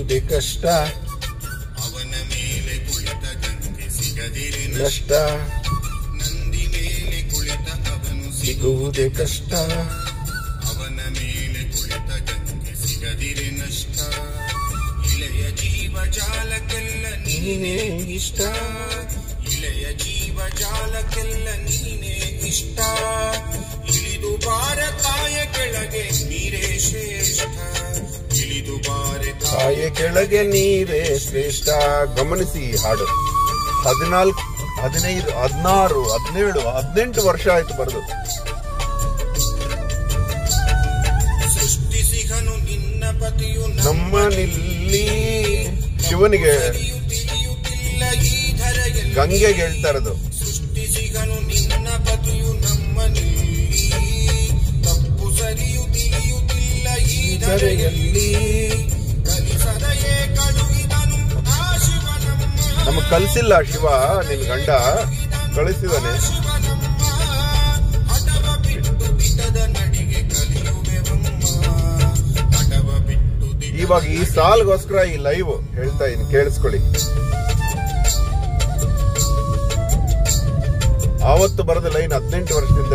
ಸಿಗುವುದೇ ಕಷ್ಟ ಅವನ ಮೇಲೆ ಕುಳಿತ ಗಂಗೆ ಸಿಗದಿರೆ ನಷ್ಟ ನಂದಿ ಮೇಲೆ ಕುಳಿತ ಅವನು ಸಿಗುವುದೇ ಕಷ್ಟ ಅವನ ಮೇಲೆ ಕುಳಿತ ಗಂಗೆ ಸಿಗದಿರೆ ನಷ್ಟ ಇಳೆಯ ಜೀವ ಜಾಲಕ್ಕೆಲ್ಲ ನೀನೇ ಇಷ್ಟ ಇಳೆಯ ಜೀವ ಜಾಲಕ್ಕೆಲ್ಲ ನೀನೇ ಇಷ್ಟ ಇಳಿದು ಬಾರ ಕಾಯ ಕೆಳಗೆ ನೀರೇ ಶ್ರೇಷ್ಠ ಇಳಿದು ಬಾರೆ ಕಾಯ ಕೆಳಗೆ ನೀರೇ ಶ್ರೇಷ್ಠ ಗಮನಿಸಿ ಈ ಹಾಡು ಹದಿನಾಲ್ಕು ಹದಿನೈದು ಹದಿನಾರು ಹದಿನೇಳು ಹದಿನೆಂಟು ವರ್ಷ ಆಯ್ತು ಬರೆದು ಸೃಷ್ಟಿಸಿಹನು ನಿನ್ನ ಪತಿಯು ನಮ್ಮ ನಿಲ್ಲಿ ಶಿವನಿಗೆ ನಮ್ಮರಿಯು ತಿಳಿಯುತ್ತಿಲ್ಲ ಈ ಧರೆಯಲ್ಲಿ ಗಂಗೆಗೆ ಹೇಳ್ತಾ ಇರೋದು ಸೃಷ್ಟಿಸಿಗನು ನಿನ್ನ ಪತಿಯು ನಮ್ಮನಿಲ್ಲಿ ತಪ್ಪು ಸರಿಯು ತಿಳಿಯುತ್ತಿಲ್ಲ ಈ ಧರೆಯಲ್ಲಿ ಕಲಿಸದೆಯೇ ಕಳುಹಿದನು ಆ ಶಿವನಮ್ಮ ನಮಗ್ ಕಲ್ಸಿಲ್ಲ ಶಿವ ನಿನ್ ಗಂಡ ಕಳಿಸಿದಾನೆ ಶಿವನಮ್ಮ ಹಠವ ಬಿಟ್ಟು ಬಿದ್ದದ ನಡಿಗೆ ಕಲಿಯುವೆವಮ್ಮ ಹಠವ ಬಿಟ್ಟು ದಿಟ್ಟ ಇವಾಗ ಈ ಸಾಲ್ಗೋಸ್ಕರ ಈ ಲೈವ್ ಹೇಳ್ತಾ ಇದ್ದೀನಿ ಕೇಳಿಸ್ಕೊಳ್ಳಿ ಆವತ್ತು ಬರೆದ ಲೈನ್ ಹದಿನೆಂಟು ವರ್ಷದಿಂದ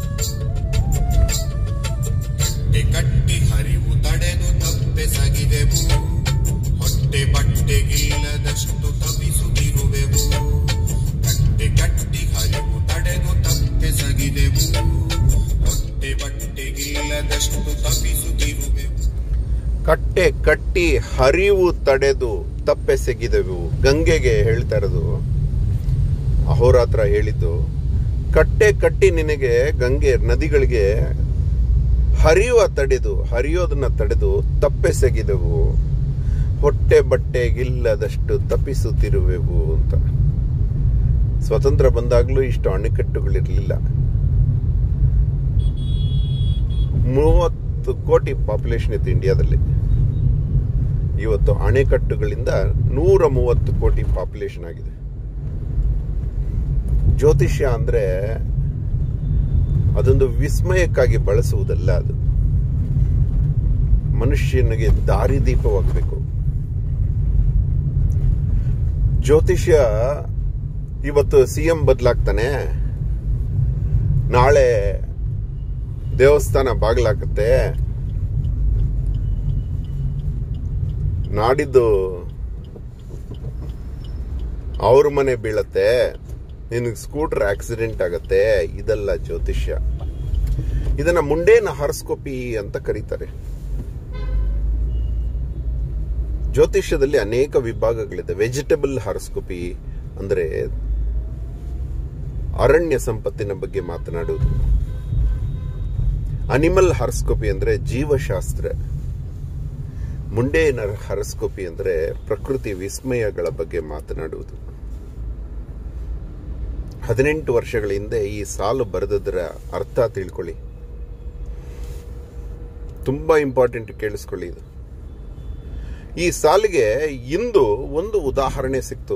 ಕಟ್ಟಿ ಕಟ್ಟಿ ಹರಿವು ತಡೆದು ತಪ್ಪೆಸಗಿದೆವು ಹೊಟ್ಟೆ ಬಟ್ಟೆಗಿಲ್ಲದಷ್ಟು ತಪಿಸುತ್ತಿರುವೆವು ಕಟ್ಟಿ ಕಟ್ಟಿ ಹರಿವು ತಡೆದು ತಪ್ಪೆಸಗಿದೆವು ಹೊಟ್ಟೆ ಬಟ್ಟೆಗಿಲ್ಲದಷ್ಟು ತಪಿಸುತ್ತಿರುವೆವು ಕಟ್ಟೆ ಕಟ್ಟಿ ಹರಿವು ತಡೆದು ತಪ್ಪೆಸಗಿದೆವು ಗಂಗೆಗೆ ಹೇಳ್ತಾ ಇರೋದು ಅಹೋರಾತ್ರ ಹೇಳಿದ್ದು ಕಟ್ಟೆ ಕಟ್ಟಿ ನಿನಗೆ ಗಂಗೆ ನದಿಗಳಿಗೆ ಹರಿಯುವ ತಡೆದು ಹರಿಯೋದನ್ನ ತಡೆದು ತಪ್ಪೆಸಗಿದೆವು ಹೊಟ್ಟೆ ಬಟ್ಟೆಗಿಲ್ಲದಷ್ಟು ತಪ್ಪಿಸುತ್ತಿರುವೆವು ಅಂತ ಸ್ವತಂತ್ರ ಬಂದಾಗಲೂ ಇಷ್ಟು ಅಣೆಕಟ್ಟುಗಳಿರಲಿಲ್ಲ ಮೂವತ್ತು ಕೋಟಿ ಪಾಪ್ಯುಲೇಷನ್ ಇತ್ತು ಇಂಡಿಯಾದಲ್ಲಿ ಇವತ್ತು ಅಣೆಕಟ್ಟುಗಳಿಂದ ನೂರ ಮೂವತ್ತು ಕೋಟಿ ಪಾಪ್ಯುಲೇಷನ್ ಆಗಿದೆ ಜ್ಯೋತಿಷ್ಯ ಅಂದ್ರೆ ಅದೊಂದು ವಿಸ್ಮಯಕ್ಕಾಗಿ ಬಳಸುವುದಲ್ಲ ಅದು ಮನುಷ್ಯನಿಗೆ ದಾರಿದೀಪವಾಗಬೇಕು ಜ್ಯೋತಿಷ್ಯ ಇವತ್ತು ಸಿ ಎಂ ಬದಲಾಗ್ತಾನೆ ನಾಳೆ ದೇವಸ್ಥಾನ ಬಾಗಿಲಾಕತ್ತೆ ನಾಡಿದ್ದು ಅವ್ರ ಮನೆ ಬೀಳತ್ತೆ ನಿನಗೆ ಸ್ಕೂಟರ್ ಆಕ್ಸಿಡೆಂಟ್ ಆಗತ್ತೆ ಇದೆಲ್ಲ ಜ್ಯೋತಿಷ್ಯ ಇದನ್ನ ಮುಂಡೇನ ಹಾರಸ್ಕೋಪಿ ಅಂತ ಕರೀತಾರೆ ಜ್ಯೋತಿಷ್ಯದಲ್ಲಿ ಅನೇಕ ವಿಭಾಗಗಳಿದೆ ವೆಜಿಟಬಲ್ ಹಾರಸ್ಕೋಪಿ ಅಂದ್ರೆ ಅರಣ್ಯ ಸಂಪತ್ತಿನ ಬಗ್ಗೆ ಮಾತನಾಡುವುದು ಅನಿಮಲ್ ಹಾರಸ್ಕೋಪಿ ಅಂದ್ರೆ ಜೀವಶಾಸ್ತ್ರ ಮುಂಡೇನ ಹಾರಸ್ಕೋಪಿ ಅಂದ್ರೆ ಪ್ರಕೃತಿ ವಿಸ್ಮಯಗಳ ಬಗ್ಗೆ ಮಾತನಾಡುವುದು ಹದಿನೆಂಟು ವರ್ಷಗಳ ಹಿಂದೆ ಈ ಸಾಲು ಬರೆದದ್ರ ಅರ್ಥ ತಿಳ್ಕೊಳ್ಳಿ ತುಂಬಾ ಇಂಪಾರ್ಟೆಂಟ್ ಕೇಳಿಸ್ಕೊಳ್ಳಿ ಇದು ಈ ಸಾಲಿಗೆ ಇಂದು ಒಂದು ಉದಾಹರಣೆ ಸಿಕ್ತು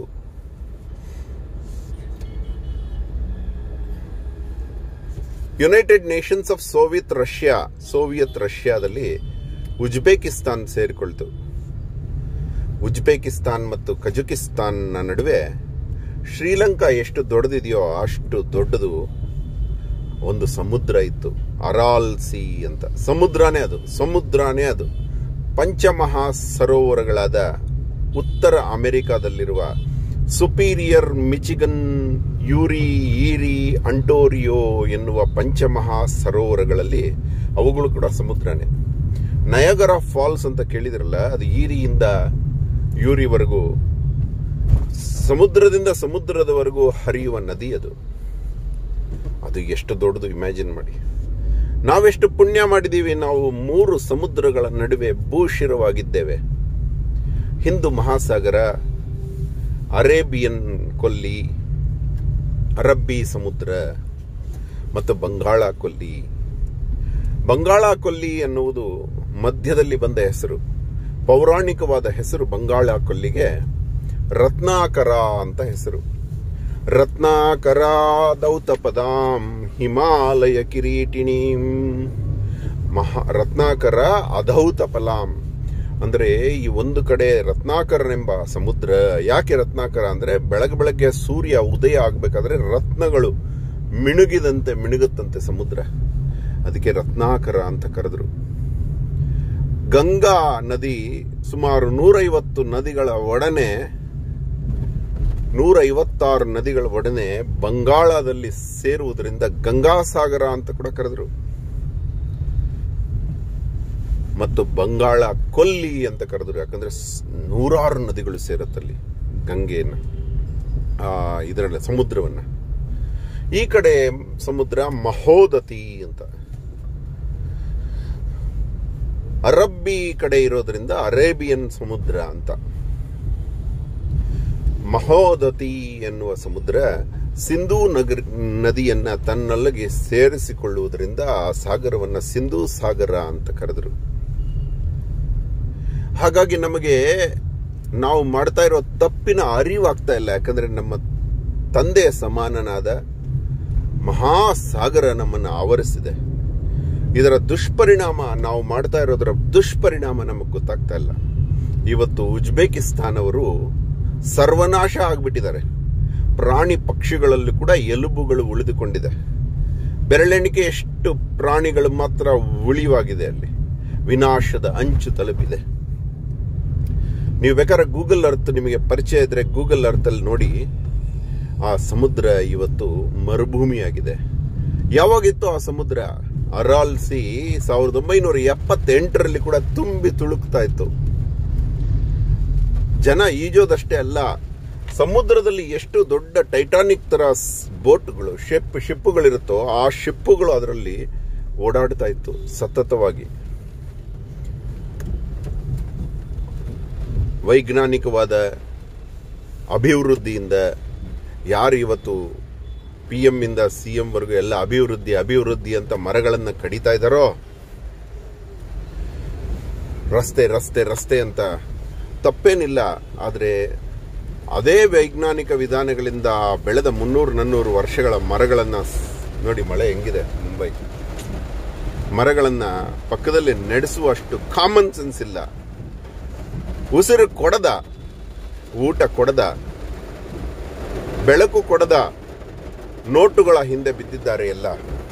united nations of Soviet Russia Soviet ರಷ್ಯಾದಲ್ಲಿ ಉಜ್ಬೇಕಿಸ್ತಾನ್ ಸೇರಿಕೊಳ್ತು ಉಜ್ಬೇಕಿಸ್ತಾನ್ ಮತ್ತು ಕಜಕಿಸ್ತಾನ್ನ ನಡುವೆ ಶ್ರೀಲಂಕಾ ಎಷ್ಟು ದೊಡ್ಡದಿದೆಯೋ ಅಷ್ಟು ದೊಡ್ಡದು ಒಂದು ಸಮುದ್ರ ಇತ್ತು ಅರಾಲ್ ಸಿ ಅಂತ ಸಮುದ್ರನೇ ಅದು ಸಮುದ್ರನೇ ಅದು ಪಂಚಮಹಾ ಸರೋವರಗಳಾದ ಉತ್ತರ ಅಮೆರಿಕಾದಲ್ಲಿರುವ ಸುಪೀರಿಯರ್ ಮಿಚಿಗನ್ ಯೂರಿ ಈರಿ ಅಂಟೋರಿಯೋ ಎನ್ನುವ ಪಂಚಮಹಾ ಸರೋವರಗಳಲ್ಲಿ ಅವುಗಳು ಕೂಡ ಸಮುದ್ರನೇ ನಯಗರ ಫಾಲ್ಸ್ ಅಂತ ಕೇಳಿದ್ರಲ್ಲ ಅದು ಈರಿಯಿಂದ ಯೂರಿವರೆಗೂ ಸಮುದ್ರದಿಂದ ಸಮುದ್ರದವರೆಗೂ ಹರಿಯುವ ನದಿ ಅದು ಅದು ಎಷ್ಟು ದೊಡ್ಡದು ಇಮ್ಯಾಜಿನ್ ಮಾಡಿ ನಾವೆಷ್ಟು ಪುಣ್ಯ ಮಾಡಿದೀವಿ ನಾವು ಮೂರು ಸಮುದ್ರಗಳ ನಡುವೆ ಭೂಶಿರವಾಗಿದ್ದೇವೆ ಹಿಂದೂ ಮಹಾಸಾಗರ ಅರೇಬಿಯನ್ ಕೊಲ್ಲಿ ಅರಬ್ಬಿ ಸಮುದ್ರ ಮತ್ತು ಬಂಗಾಳ ಕೊಲ್ಲಿ ಬಂಗಾಳ ಕೊಲ್ಲಿ ಎನ್ನುವುದು ಮಧ್ಯದಲ್ಲಿ ಬಂದ ಹೆಸರು ಪೌರಾಣಿಕವಾದ ಹೆಸರು ಬಂಗಾಳ ಕೊಲ್ಲಿಗೆ ರತ್ನಾಕರ ಅಂತ ಹೆಸರು ರತ್ನಾಕರ ದೌತಪದಾಂ ಹಿಮಾಲಯ ಕಿರೀಟಿಣೀಂ ಮಹಾ ರತ್ನಾಕರ ಅಧೌತ ಫಲಾಂ ಅಂದರೆ ಈ ಒಂದು ಕಡೆ ರತ್ನಾಕರನೆಂಬ ಸಮುದ್ರ ಯಾಕೆ ರತ್ನಾಕರ ಅಂದರೆ ಬೆಳಗ್ಗೆ ಬೆಳಗ್ಗೆ ಸೂರ್ಯ ಉದಯ ಆಗಬೇಕಾದ್ರೆ ರತ್ನಗಳು ಮಿಣುಗಿದಂತೆ ಮಿಣುಗುತ್ತಂತೆ ಸಮುದ್ರ ಅದಕ್ಕೆ ರತ್ನಾಕರ ಅಂತ ಕರೆದ್ರು ಗಂಗಾ ನದಿ ಸುಮಾರು ನೂರೈವತ್ತು ನದಿಗಳ ಒಡನೆ ನೂರೈವತ್ತಾರು ನದಿಗಳ ಒಡನೆ ಬಂಗಾಳದಲ್ಲಿ ಸೇರುವುದರಿಂದ ಗಂಗಾಸಾಗರ ಅಂತ ಕೂಡ ಕರೆದ್ರು ಮತ್ತು ಬಂಗಾಳ ಕೊಲ್ಲಿ ಅಂತ ಕರೆದ್ರು ಯಾಕಂದ್ರೆ ಸ್- ನೂರಾರು ನದಿಗಳು ಸೇರುತ್ತಲ್ಲಿ ಗಂಗೆಯನ್ನ ಆ ಇದರಲ್ಲ ಸಮುದ್ರವನ್ನ ಈ ಕಡೆ ಸಮುದ್ರ ಮಹೋದತಿ ಅಂತ ಅರಬ್ಬಿ ಕಡೆ ಇರೋದ್ರಿಂದ ಅರೇಬಿಯನ್ ಸಮುದ್ರ ಅಂತ ಮಹೋದತಿ ಎನ್ನುವ ಸಮುದ್ರ ಸಿಂಧೂ ನಗರ ನದಿಯನ್ನ ತನ್ನಲ್ಲಿಗೆ ಸೇರಿಸಿಕೊಳ್ಳುವುದರಿಂದ ಆ ಸಾಗರವನ್ನ ಸಿಂಧೂ ಸಾಗರ ಅಂತ ಕರೆದರು ಹಾಗಾಗಿ ನಮಗೆ ನಾವು ಮಾಡ್ತಾ ಇರೋ ತಪ್ಪಿನ ಅರಿವಾಗ್ತಾ ಇಲ್ಲ ಯಾಕಂದ್ರೆ ನಮ್ಮ ತಂದೆಯ ಸಮಾನನಾದ ಮಹಾಸಾಗರ ನಮ್ಮನ್ನು ಆವರಿಸಿದೆ ಇದರ ದುಷ್ಪರಿಣಾಮ ನಾವು ಮಾಡ್ತಾ ಇರೋದರ ದುಷ್ಪರಿಣಾಮ ನಮಗೆ ಗೊತ್ತಾಗ್ತಾ ಇಲ್ಲ ಇವತ್ತು ಉಜ್ಬೇಕಿಸ್ತಾನವರು ಸರ್ವನಾಶ ಆಗ್ಬಿಟ್ಟಿದ್ದಾರೆ ಪ್ರಾಣಿ ಪಕ್ಷಿಗಳಲ್ಲೂ ಕೂಡ ಎಲುಬುಗಳು ಉಳಿದುಕೊಂಡಿದೆ ಬೆರಳೆಣಿಕೆ ಎಷ್ಟು ಪ್ರಾಣಿಗಳು ಮಾತ್ರ ಉಳಿವಾಗಿದೆ ಅಲ್ಲಿ ವಿನಾಶದ ಅಂಚು ತಲುಪಿದೆ ನೀವು ಬೇಕಾದ್ರೆ ಗೂಗಲ್ ಅರ್ತ್ ನಿಮಗೆ ಪರಿಚಯ ಇದ್ರೆ ಗೂಗಲ್ ಅರ್ತ್ ಅಲ್ಲಿ ನೋಡಿ ಆ ಸಮುದ್ರ ಇವತ್ತು ಮರುಭೂಮಿಯಾಗಿದೆ ಯಾವಾಗಿತ್ತು ಆ ಸಮುದ್ರ ಅರಾಲ್ ಸಿ ಸಾವಿರದ ಒಂಬೈನೂರ ಎಪ್ಪತ್ತೆಂಟರಲ್ಲಿ ಕೂಡ ತುಂಬಿ ತುಳುಕ್ತಾ ಇತ್ತು ಜನ ಈಜೋದಷ್ಟೇ ಅಲ್ಲ ಸಮುದ್ರದಲ್ಲಿ ಎಷ್ಟು ದೊಡ್ಡ ಟೈಟಾನಿಕ್ ತರ ಸ್- ಬೋಟ್ಗಳು ಶಿಪ್ ಶಿಪ್ಪುಗಳಿರುತ್ತೋ ಆ ಶಿಪ್ಪುಗಳು ಅದರಲ್ಲಿ ಓಡಾಡ್ತಾ ಇತ್ತು ಸತತವಾಗಿ ವೈಜ್ಞಾನಿಕವಾದ ಅಭಿವೃದ್ಧಿಯಿಂದ ಯಾರು ಇವತ್ತು ಪಿ ಎಂ ಇಂದ ಸಿ ಎಂ ವರೆಗೂ ಎಲ್ಲ ಅಭಿವೃದ್ಧಿ ಅಭಿವೃದ್ಧಿ ಅಂತ ಮರಗಳನ್ನ ಕಡಿತಾ ಇದ್ದಾರೋ ರಸ್ತೆ ರಸ್ತೆ ರಸ್ತೆ ಅಂತ ತಪ್ಪೇನಿಲ್ಲ ಆದರೆ ಅದೇ ವೈಜ್ಞಾನಿಕ ವಿಧಾನಗಳಿಂದ ಬೆಳೆದ ಮುನ್ನೂರು ನನ್ನೂರು ವರ್ಷಗಳ ಮರಗಳನ್ನ ಸ್- ನೋಡಿ ಮಳೆ ಹೆಂಗಿದೆ ಮುಂಬೈ ಮರಗಳನ್ನ ಪಕ್ಕದಲ್ಲಿ ನಡೆಸುವಷ್ಟು ಕಾಮನ್ ಸೆನ್ಸ್ ಇಲ್ಲ ಉಸಿರು ಕೊಡದ ಊಟ ಕೊಡದ ಬೆಳಕು ಕೊಡದ ನೋಟುಗಳ ಹಿಂದೆ ಬಿದ್ದಿದ್ದಾರೆ ಎಲ್ಲ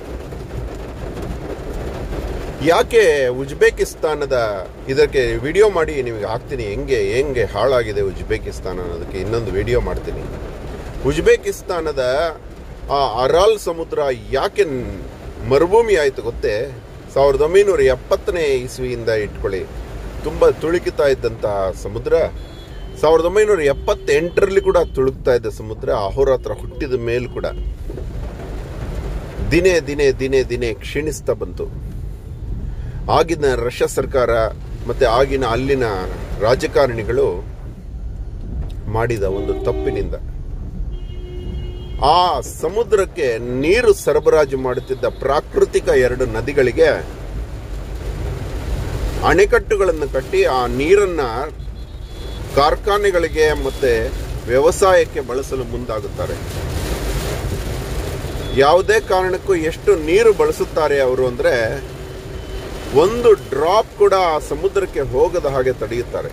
ಯಾಕೆ ಉಜ್ಬೇಕಿಸ್ತಾನದ ಇದಕ್ಕೆ ವಿಡಿಯೋ ಮಾಡಿ ನಿಮಗೆ ಹಾಕ್ತೀನಿ ಹೆಂಗೆ ಹೆಂಗೆ ಹಾಳಾಗಿದೆ ಉಜ್ಬೇಕಿಸ್ತಾನ ಅನ್ನೋದಕ್ಕೆ ಇನ್ನೊಂದು ವಿಡಿಯೋ ಮಾಡ್ತೀನಿ ಉಜ್ಬೇಕಿಸ್ತಾನದ ಆ ಅರಾಲ್ ಸಮುದ್ರ ಯಾಕೆ ನ್- ಮರುಭೂಮಿ ಆಯಿತು ಗೊತ್ತೇ ಸಾವಿರದ ಒಂಬೈನೂರ ಎಪ್ಪತ್ತನೇ ಇಸ್ವಿಯಿಂದ ಇಟ್ಕೊಳ್ಳಿ ತುಂಬ ತುಳುಕಿತಾ ಇದ್ದಂಥ ಸಮುದ್ರ ಸಾವಿರದ ಒಂಬೈನೂರ ಎಪ್ಪತ್ತೆಂಟರಲ್ಲಿ ಕೂಡ ತುಳುಕ್ತಾ ಇದ್ದ ಸಮುದ್ರ ಅಹೋರಾತ್ರ ಹುಟ್ಟಿದ ಮೇಲೂ ಕೂಡ ದಿನೇ ದಿನೇ ದಿನೇ ದಿನೇ ಕ್ಷೀಣಿಸ್ತಾ ಬಂತು ಆಗಿನ ರಷ್ಯಾ ಸರ್ಕಾರ ಮತ್ತೆ ಆಗಿನ ಅಲ್ಲಿನ ರಾಜಕಾರಣಿಗಳು ಮಾಡಿದ ಒಂದು ತಪ್ಪಿನಿಂದ ಆ ಸಮುದ್ರಕ್ಕೆ ನೀರು ಸರಬರಾಜು ಮಾಡುತ್ತಿದ್ದ ಪ್ರಾಕೃತಿಕ ಎರಡು ನದಿಗಳಿಗೆ ಅಣೆಕಟ್ಟುಗಳನ್ನು ಕಟ್ಟಿ ಆ ನೀರನ್ನ ಕಾರ್ಖಾನೆಗಳಿಗೆ ಮತ್ತೆ ವ್ಯವಸಾಯಕ್ಕೆ ಬಳಸಲು ಮುಂದಾಗುತ್ತಾರೆ ಯಾವುದೇ ಕಾರಣಕ್ಕೂ ಎಷ್ಟು ನೀರು ಬಳಸುತ್ತಾರೆ ಅವರು ಅಂದ್ರೆ ಒಂದು ಡ್ರಾಪ್ ಕೂಡ ಆ ಸಮುದ್ರಕ್ಕೆ ಹೋಗದ ಹಾಗೆ ತಡೆಯುತ್ತಾರೆ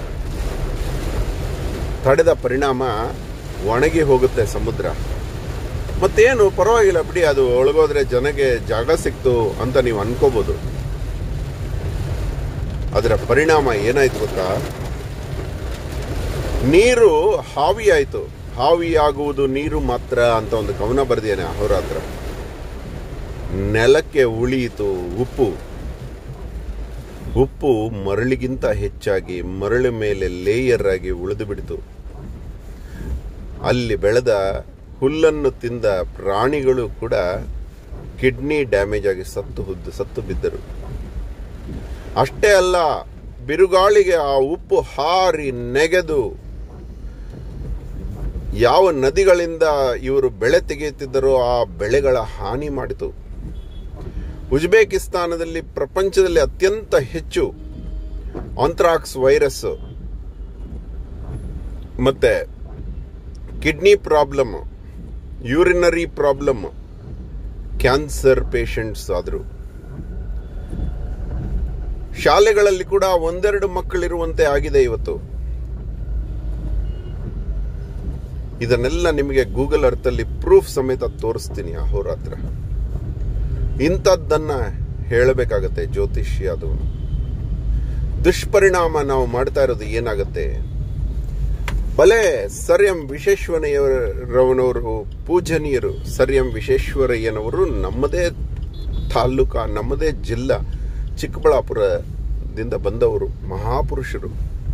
ತಡೆದ ಪರಿಣಾಮ ಒಣಗಿ ಹೋಗುತ್ತೆ ಸಮುದ್ರ ಮತ್ತೇನು ಪರವಾಗಿಲ್ಲ ಬಿಡಿ ಅದು ಒಳಗೋದ್ರೆ ಜನಗೆ ಜಾಗ ಸಿಕ್ತು ಅಂತ ನೀವು ಅನ್ಕೋಬಹುದು ಅದರ ಪರಿಣಾಮ ಏನಾಯ್ತು ಗೊತ್ತಾ ನೀರು ಹಾವಿಯಾಯಿತು ಹಾವಿಯಾಗುವುದು ನೀರು ಮಾತ್ರ ಅಂತ ಒಂದು ಕವನ ಬರೆದಿದ್ದಾನೆ ಅಹೋರಾತ್ರ ನೆಲಕ್ಕೆ ಉಳಿಯಿತು ಉಪ್ಪು ಉಪ್ಪು ಮರಳಿಗಿಂತ ಹೆಚ್ಚಾಗಿ ಮರಳು ಮೇಲೆ ಲೇಯರ್ ಆಗಿ ಉಳಿದು ಬಿಡಿತು ಅಲ್ಲಿ ಬೆಳೆದ ಹುಲ್ಲನ್ನು ತಿಂದ ಪ್ರಾಣಿಗಳು ಕೂಡ ಕಿಡ್ನಿ ಡ್ಯಾಮೇಜ್ ಆಗಿ ಸತ್ತು ಹುದ್ದು ಸತ್ತು ಬಿದ್ದರು ಅಷ್ಟೇ ಅಲ್ಲ ಬಿರುಗಾಳಿಗೆ ಆ ಉಪ್ಪು ಹಾರಿ ನೆಗೆದು ಯಾವ ನದಿಗಳಿಂದ ಇವರು ಬೆಳೆ ತೆಗೆಯುತ್ತಿದ್ದರೋ ಆ ಬೆಳೆಗಳ ಹಾನಿ ಮಾಡಿತು ಉಜ್ಬೇಕಿಸ್ತಾನದಲ್ಲಿ ಪ್ರಪಂಚದಲ್ಲಿ ಅತ್ಯಂತ ಹೆಚ್ಚು ಆಂಥ್ರಾಕ್ಸ್ ವೈರಸ್ ಮತ್ತೆ kidney problem urinary problem cancer patients ಆದರು ಶಾಲೆಗಳಲ್ಲಿ ಕೂಡ ಒಂದೆರಡು ಮಕ್ಕಳಿರುವಂತೆ ಆಗಿದೆ ಇವತ್ತು ಇದನ್ನೆಲ್ಲ ನಿಮಗೆ ಗೂಗಲ್ ಅರ್ಥಲ್ಲಿ ಪ್ರೂಫ್ ಸಮೇತ ತೋರಿಸ್ತೀನಿ ಅಹೋರಾತ್ರ ಇಂಥದ್ದನ್ನ ಹೇಳಬೇಕಾಗತ್ತೆ ಜ್ಯೋತಿಷ್ಯ ಅದು ದುಷ್ಪರಿಣಾಮ ನಾವು ಮಾಡ್ತಾ ಇರೋದು ಏನಾಗತ್ತೆ ಬಲೆ ಸರ್ ಎಂ ವಿಶ್ವೇಶ್ವರಯ್ಯನವರು ಪೂಜನೀಯರು ಸರ್ ಎಂ ವಿಶ್ವೇಶ್ವರಯ್ಯನವರು ನಮ್ಮದೇ ತಾಲೂಕ ನಮ್ಮದೇ ಜಿಲ್ಲಾ ಚಿಕ್ಕಬಳ್ಳಾಪುರದಿಂದ ಬಂದವರು ಮಹಾಪುರುಷರು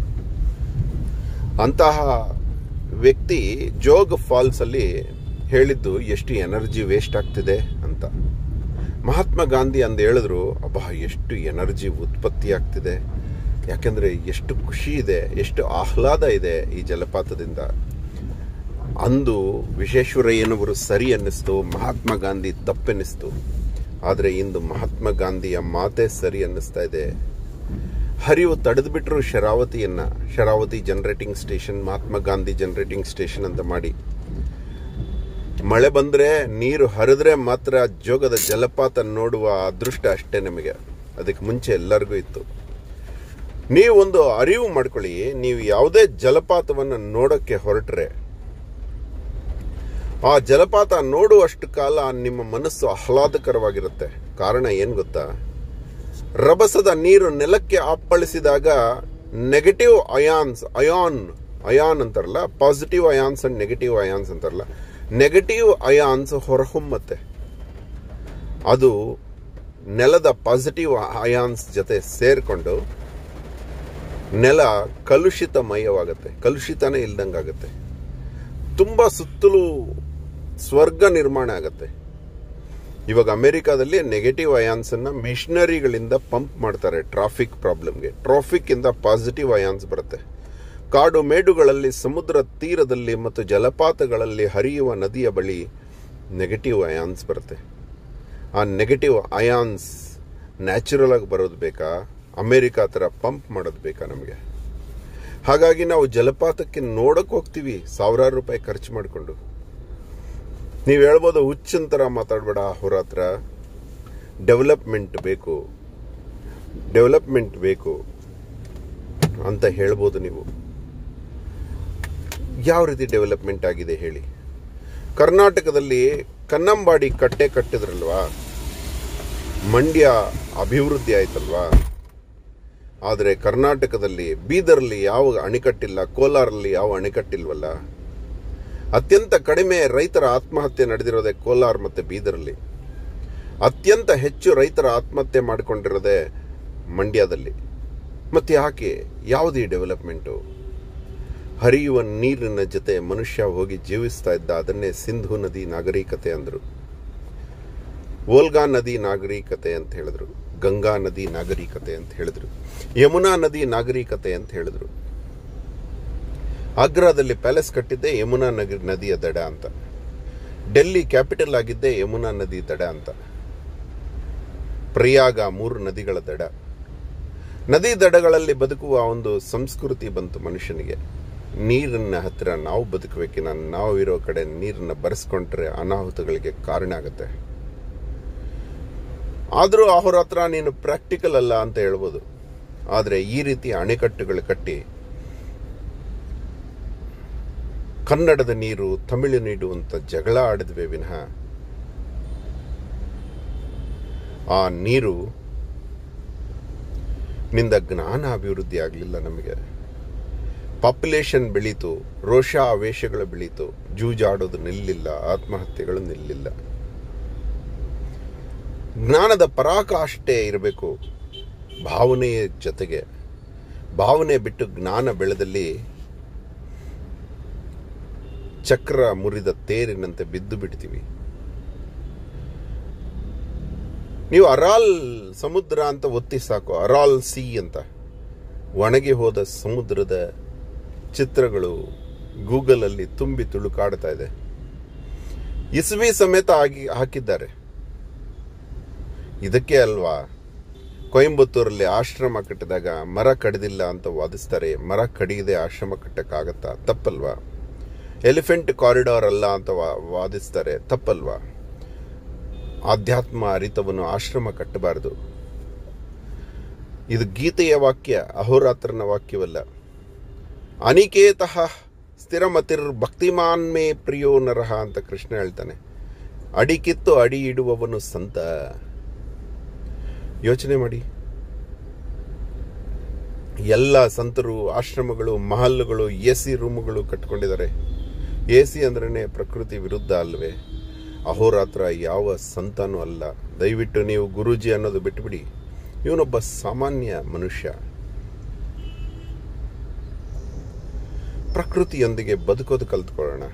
ಅಂತಹ ವ್ಯಕ್ತಿ ಜೋಗ್ ಫಾಲ್ಸ್ ಅಲ್ಲಿ ಹೇಳಿದ್ದು ಎಷ್ಟು ಎನರ್ಜಿ ವೇಸ್ಟ್ ಆಗ್ತಿದೆ ಅಂತ ಮಹಾತ್ಮ ಗಾಂಧಿ ಅಂದು ಹೇಳಿದ್ರು ಅಬ್ಬಾ ಎಷ್ಟು ಎನರ್ಜಿ ಉತ್ಪತ್ತಿ ಆಗ್ತಿದೆ ಯಾಕೆಂದ್ರೆ ಎಷ್ಟು ಖುಷಿ ಇದೆ ಎಷ್ಟು ಆಹ್ಲಾದ ಇದೆ ಈ ಜಲಪಾತದಿಂದ ಅಂದು ವಿಶ್ವೇಶ್ವರಯ್ಯನವರು ಸರಿ ಅನ್ನಿಸ್ತು ಮಹಾತ್ಮ ಗಾಂಧಿ ತಪ್ಪೆನ್ನಿಸ್ತು ಆದರೆ ಇಂದು ಮಹಾತ್ಮ ಗಾಂಧಿಯ ಮಾತೆ ಸರಿ ಅನ್ನಿಸ್ತಾ ಇದೆ ಹರಿವು ತಡೆದು ಬಿಟ್ರು ಶರಾವತಿಯನ್ನ Sharavathi generating station Mahatma Gandhi generating station ಅಂತ ಮಾಡಿ ಮಳೆ ಬಂದ್ರೆ ನೀರು ಹರಿದ್ರೆ ಮಾತ್ರ ಜೋಗದ ಜಲಪಾತ ನೋಡುವ ಅದೃಷ್ಟ ಅಷ್ಟೇ ನಿಮಗೆ ಅದಕ್ಕೆ ಮುಂಚೆ ಎಲ್ಲರಿಗೂ ಇತ್ತು ನೀವೊಂದು ಅರಿವು ಮಾಡ್ಕೊಳ್ಳಿ ನೀವು ಯಾವುದೇ ಜಲಪಾತವನ್ನು ನೋಡಕ್ಕೆ ಹೊರಟ್ರೆ ಆ ಜಲಪಾತ ನೋಡುವಷ್ಟು ಕಾಲ ನಿಮ್ಮ ಮನಸ್ಸು ಆಹ್ಲಾದಕರವಾಗಿರುತ್ತೆ ಕಾರಣ ಏನ್ ಗೊತ್ತಾ ರಭಸದ ನೀರು ನೆಲಕ್ಕೆ ಅಪ್ಪಳಿಸಿದಾಗ ನೆಗೆಟಿವ್ ಅಯಾನ್ಸ್ ಅಯಾನ್ ಅಯಾನ್ ಅಂತಾರಲ್ಲ positive ions and negative ions ಅಂತಾರಲ್ಲ ನೆಗೆಟಿವ್ ಅಯಾನ್ಸ್ ಹೊರಹೊಮ್ಮತ್ತೆ ಅದು ನೆಲದ ಪಾಸಿಟಿವ್ ಅಯಾನ್ಸ್ ಜೊತೆ ಸೇರ್ಕೊಂಡು ನೆಲ ಕಲುಷಿತಮಯವಾಗುತ್ತೆ ಕಲುಷಿತನೇ ಇಲ್ದಂಗಾಗತ್ತೆ ತುಂಬಾ ಸುತ್ತಲೂ ಸ್ವರ್ಗ ನಿರ್ಮಾಣ ಆಗತ್ತೆ ಇವಾಗ ಅಮೆರಿಕಾದಲ್ಲಿ ನೆಗೆಟಿವ್ ಅಯಾನ್ಸ್ ಅನ್ನ ಮಿಷನರಿಗಳಿಂದ ಪಂಪ್ ಮಾಡ್ತಾರೆ ಟ್ರಾಫಿಕ್ ಪ್ರಾಬ್ಲಮ್ಗೆ ಟ್ರಾಫಿಕ್ ಇಂದ ಪಾಸಿಟಿವ್ ಅಯಾನ್ಸ್ ಬರುತ್ತೆ ಕಾಡು ಮೇಡುಗಳಲ್ಲಿ ಸಮುದ್ರ ತೀರದಲ್ಲಿ ಮತ್ತು ಜಲಪಾತಗಳಲ್ಲಿ ಹರಿಯುವ ನದಿಯ ಬಳಿ ನೆಗೆಟಿವ್ ಅಯಾನ್ಸ್ ಬರುತ್ತೆ ಆ ನೆಗೆಟಿವ್ ಅಯಾನ್ಸ್ ನ್ಯಾಚುರಲ್ ಆಗಿ ಬರೋದು ಬೇಕಾ ಅಮೆರಿಕಾ ಥರ ಪಂಪ್ ಮಾಡೋದು ಬೇಕಾ ನಮಗೆ ಹಾಗಾಗಿ ನಾವು ಜಲಪಾತಕ್ಕೆ ನೋಡಕ್ ಹೋಗ್ತೀವಿ ಸಾವಿರಾರು ರೂಪಾಯಿ ಖರ್ಚು ಮಾಡಿಕೊಂಡು ನೀವು ಹೇಳ್ಬೋದು ಹುಚ್ಚನ್ ಥರ ಮಾತಾಡಬೇಡ ಅವ್ರ ಹತ್ರ ಡೆವಲಪ್ಮೆಂಟ್ ಬೇಕು ಡೆವಲಪ್ಮೆಂಟ್ ಬೇಕು ಅಂತ ಹೇಳ್ಬೋದು ನೀವು ಯಾವ ರೀತಿ ಡೆವಲಪ್ಮೆಂಟ್ ಆಗಿದೆ ಹೇಳಿ ಕರ್ನಾಟಕದಲ್ಲಿ ಕನ್ನಂಬಾಡಿ ಕಟ್ಟೆ ಕಟ್ಟಿದ್ರಲ್ವಾ ಮಂಡ್ಯ ಅಭಿವೃದ್ಧಿ ಆಯ್ತಲ್ವಾ ಆದರೆ ಕರ್ನಾಟಕದಲ್ಲಿ ಬೀದರ್ಲಿ ಯಾವ ಅಣೆಕಟ್ಟಿಲ್ಲ ಕೋಲಾರಲ್ಲಿ ಯಾವ ಅಣೆಕಟ್ಟಿಲ್ವಲ್ಲ ಅತ್ಯಂತ ಕಡಿಮೆ ರೈತರ ಆತ್ಮಹತ್ಯೆ ನಡೆದಿರೋದೇ ಕೋಲಾರ ಮತ್ತೆ ಬೀದರ್ಲಿ ಅತ್ಯಂತ ಹೆಚ್ಚು ರೈತರ ಆತ್ಮಹತ್ಯೆ ಮಾಡಿಕೊಂಡಿರೋದೇ ಮಂಡ್ಯದಲ್ಲಿ ಮತ್ತೆ ಯಾಕೆ ಯಾವುದು ಈ ಡೆವಲಪ್ಮೆಂಟು ಹರಿಯುವ ನೀರಿನ ಜೊತೆ ಮನುಷ್ಯ ಹೋಗಿ ಜೀವಿಸ್ತಾ ಇದ್ದ ಅದನ್ನೇ ಸಿಂಧು ನದಿ ನಾಗರಿಕತೆ ಅಂದರು ಓಲ್ಗಾ ನದಿ ನಾಗರಿಕತೆ ಅಂತ ಹೇಳಿದ್ರು ಗಂಗಾ ನದಿ ನಾಗರಿಕತೆ ಅಂತ ಹೇಳಿದ್ರು ಯಮುನಾ ನದಿ ನಾಗರಿಕತೆ ಅಂತ ಹೇಳಿದ್ರು ಆಗ್ರಾದಲ್ಲಿ ಪ್ಯಾಲೇಸ್ ಕಟ್ಟಿದ್ದೆ ಯಮುನಾ ನಗ ನದಿಯ ದಡ ಅಂತ ಡೆಲ್ಲಿ ಕ್ಯಾಪಿಟಲ್ ಆಗಿದ್ದೆ ಯಮುನಾ ನದಿ ದಡ ಅಂತ ಪ್ರಯಾಗ ಮೂರು ನದಿಗಳ ದಡ ನದಿ ದಡಗಳಲ್ಲಿ ಬದುಕುವ ಒಂದು ಸಂಸ್ಕೃತಿ ಬಂತು ಮನುಷ್ಯನಿಗೆ ನೀರಿನ ಹತ್ತಿರ ನಾವು ಬದುಕಬೇಕಿನ ನಾವು ಇರೋ ಕಡೆ ನೀರನ್ನ ಬರೆಸ್ಕೊಂಡ್ರೆ ಅನಾಹುತಗಳಿಗೆ ಕಾರಣ ಆಗುತ್ತೆ ಆದರೂ ಅವ್ರ ಹತ್ರ ನೀನು ಪ್ರಾಕ್ಟಿಕಲ್ ಅಲ್ಲ ಅಂತ ಹೇಳ್ಬೋದು ಆದರೆ ಈ ರೀತಿ ಅಣೆಕಟ್ಟುಗಳು ಕಟ್ಟಿ ಕನ್ನಡದ ನೀರು ತಮಿಳು ನೀರು ಅಂತ ಜಗಳ ಆಡಿದ್ವಿ ವಿನಃ ಆ ನೀರು ನಿಂದ ಜ್ಞಾನ ಅಭಿವೃದ್ಧಿ ಆಗಲಿಲ್ಲ ನಮಗೆ ಪಾಪ್ಯುಲೇಷನ್ ಬೆಳೀತು ರೋಷ ಆವೇಶಗಳು ಬೆಳೀತು ಜೂಜಾಡೋದು ನಿಲ್ಲಿಲ್ಲ ಆತ್ಮಹತ್ಯೆಗಳು ನಿಲ್ಲಿಲ್ಲ ಜ್ಞಾನದ ಪರಾಕಾಷ್ಠೆ ಇರಬೇಕು ಭಾವನೆಯ ಜೊತೆಗೆ ಭಾವನೆ ಬಿಟ್ಟು ಜ್ಞಾನ ಬೆಳೆದಲ್ಲಿ ಚಕ್ರ ಮುರಿದ ತೇರಿನಂತೆ ಬಿದ್ದು ಬಿಡ್ತೀವಿ ನೀವು ಅರಾಲ್ ಸಮುದ್ರ ಅಂತ ಒತ್ತಿ ಸಾಕು ಅರಾಲ್ ಸಿ ಅಂತ ಒಣಗಿ ಹೋದ ಸಮುದ್ರದ ಚಿತ್ರಗಳು ಗೂಗಲ್ ಅಲ್ಲಿ ತುಂಬಿ ತುಳುಕಾಡ್ತಾ ಇದೆ ಇಸ್ವಿ ಸಮೇತ ಆಗಿ ಹಾಕಿದ್ದಾರೆ ಇದಕ್ಕೆ ಅಲ್ವಾ ಕೊಯಂಬತ್ತೂರಲ್ಲಿ ಆಶ್ರಮ ಕಟ್ಟಿದಾಗ ಮರ ಕಡಿದಿಲ್ಲ ಅಂತ ವಾದಿಸ್ತಾರೆ ಮರ ಕಡಿಯದೆ ಆಶ್ರಮ ಕಟ್ಟಕ್ಕಾಗತ್ತಾ ತಪ್ಪಲ್ವಾ ಎಲಿಫೆಂಟ್ ಕಾರಿಡಾರ್ ಅಲ್ಲ ಅಂತ ವಾ- ವಾದಿಸ್ತಾರೆ ತಪ್ಪಲ್ವಾ ಆಧ್ಯಾತ್ಮ ಅರಿತವನು ಆಶ್ರಮ ಕಟ್ಟಬಾರದು ಇದು ಗೀತೆಯ ವಾಕ್ಯ ಅಹೋರಾತ್ರನ ವಾಕ್ಯವಲ್ಲ ಅನಿಕೇತಃ ಸ್ಥಿರಮತಿರ್ ಭಕ್ತಿಮಾನ್ ಮೇ ಪ್ರಿಯೋ ನರಹ ಅಂತ ಕೃಷ್ಣ ಹೇಳ್ತಾನೆ ಅಡಿ ಕಿತ್ತು ಅಡಿ ಇಡುವವನು ಸಂತ ಯೋಚನೆ ಮಾಡಿ ಎಲ್ಲ ಸಂತರು ಆಶ್ರಮಗಳು ಮಹಲ್ಗಳು ಎ ಸಿ ರೂಮುಗಳು ಕಟ್ಕೊಂಡಿದ್ದಾರೆ ಎ ಸಿ ಅಂದ್ರೇ ಪ್ರಕೃತಿ ವಿರುದ್ಧ ಅಲ್ವೇ ಅಹೋರಾತ್ರ ಯಾವ ಸಂತನೂ ಅಲ್ಲ ದಯವಿಟ್ಟು ನೀವು ಗುರೂಜಿ ಅನ್ನೋದು ಬಿಟ್ಬಿಡಿ ಇವನೊಬ್ಬ ಸಾಮಾನ್ಯ ಮನುಷ್ಯ ಪ್ರಕೃತಿಯೊಂದಿಗೆ ಬದುಕೋದು ಕಲ್ತ್ಕೊಳ್ಳೋಣ